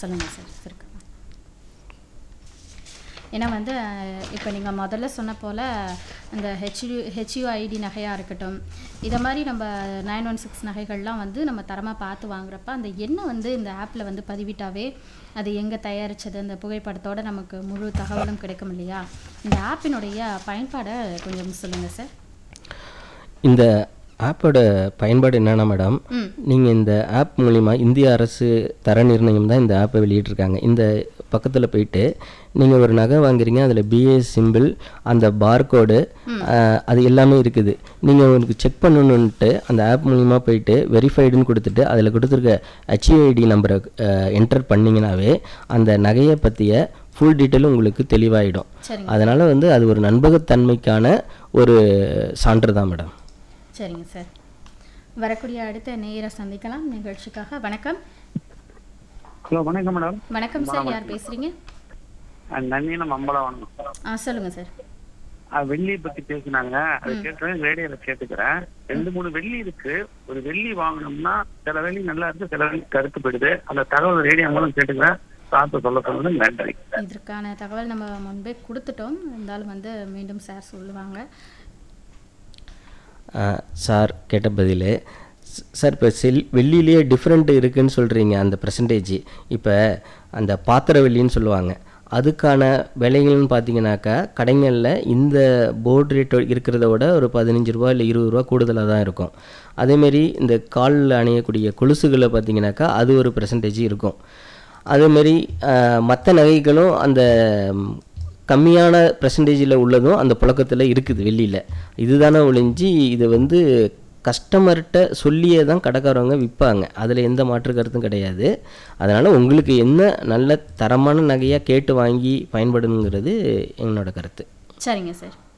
சொல்லுங்கள் சார் இருக்கு ஏன்னா வந்து இப்போ நீங்கள் முதல்ல சொன்ன போல் அந்த ஹெச்யூ ஹெச்யூஐடி நகையாக இருக்கட்டும் இதை மாதிரி நம்ம நைன் ஒன் சிக்ஸ் நகைகள்லாம் வந்து நம்ம தரமாக பார்த்து வாங்குறப்ப அந்த எண்ணெய் வந்து இந்த ஆப்பில் வந்து பதிவிட்டாவே அது எங்கே தயாரித்தது அந்த புகைப்படத்தோட நமக்கு முழு தகவலும் கிடைக்கும் இல்லையா இந்த ஆப்பினுடைய பயன்பாடை கொஞ்சம் சொல்லுங்கள் சார் இந்த ஆப்போட பயன்பாடு என்னென்னா மேடம் ம் நீங்கள் இந்த ஆப் மூலிமா இந்திய அரசு தர நிர்ணயம் தான் இந்த ஆப்பை வெளியிட்டிருக்காங்க இந்த பக்கத்தில் போயிட்டு நீங்கள் ஒரு நகை வாங்குறீங்க அதில் பிஏ சிம்பிள் அந்த பார்கோடு அது எல்லாமே இருக்குது நீங்கள் உங்களுக்கு செக் பண்ணணுன்ட்டு அந்த ஆப் மூலிமா போயிட்டு வெரிஃபைடுன்னு கொடுத்துட்டு அதில் கொடுத்துருக்க ஹெச்ஐடி நம்பரை என்டர் பண்ணிங்கனாவே அந்த நகையை பற்றிய ஃபுல் டீட்டெயிலும் உங்களுக்கு தெளிவாயிடும் சரிங்க அதனால் வந்து அது ஒரு நண்பகத்தன்மைக்கான ஒரு சான்று தான் மேடம் சரிங்க சார் வரக்கூடிய அடுத்த நேயரை சந்திக்கலாம் நிகழ்ச்சிக்காக வணக்கம் ஹலோ வணக்கம் மேடம் வணக்கம் சார் யார் பேசுகிறீங்க நன்னினம் அம்பலவனம் ஆ சொல்லுங்கள் சார் வெள்ளியை பத்தி பேசினாங்க அது கேட்கறேன் ரேடியோல கேட்டுக்கிறேன் ரெண்டு மூணு வெள்ளி இருக்கு ஒரு வெள்ளி வாங்கணும்னா சில வெள்ளி நல்லா இருக்கு சில வெள்ளி கருத்து போயிடுது அந்த தகவல் ரேடியோ மூலம் கேட்டுக்கிறேன் பார்த்து சொல்ல சொல்லுங்க நன்றி இதற்கான தகவல் நம்ம முன்பே கொடுத்துட்டோம் இருந்தாலும் வந்து மீண்டும் சார் சொல்லுவாங்க சார் கேட்ட பதில் ஸ்- சார் இப்போ செல் வெள்ளியிலேயே டிஃப்ரெண்ட் இருக்குன்னு சொல்கிறீங்க அந்த பர்சன்டேஜ் இப்போ அந்த பாத்திர வெள்ளின்னு சொல்லுவாங்க அதுக்கான விலைகள்னு பார்த்தீங்கன்னாக்கா கடைகளில் இந்த போர்டு ரேட் இருக்கிறத விட ஒரு பதினஞ்சு ரூபா இல்லை இருபது ரூபா கூடுதலாக தான் இருக்கும் அதேமாரி இந்த காலில் அணியக்கூடிய கொலுசுகளை பார்த்தீங்கன்னாக்கா அது ஒரு பர்சன்டேஜ் இருக்கும் அதேமாரி மற்ற நகைகளும் அந்த ம், கம்மியான பர்சன்டேஜில் உள்ளதும் அந்த புழக்கத்தில் இருக்குது வெளியில் இதுதானே ஒழிஞ்சு இது வந்து கஸ்டமர்கிட்ட சொல்லியே தான் கடைக்காரவங்க விற்பாங்க அதில் எந்த மாற்று கருத்தும் கிடையாது அதனால் உங்களுக்கு என்ன நல்ல தரமான நகையாக கேட்டு வாங்கி பயன்படுங்கிறது என்னோட கருத்து சரிங்க சார்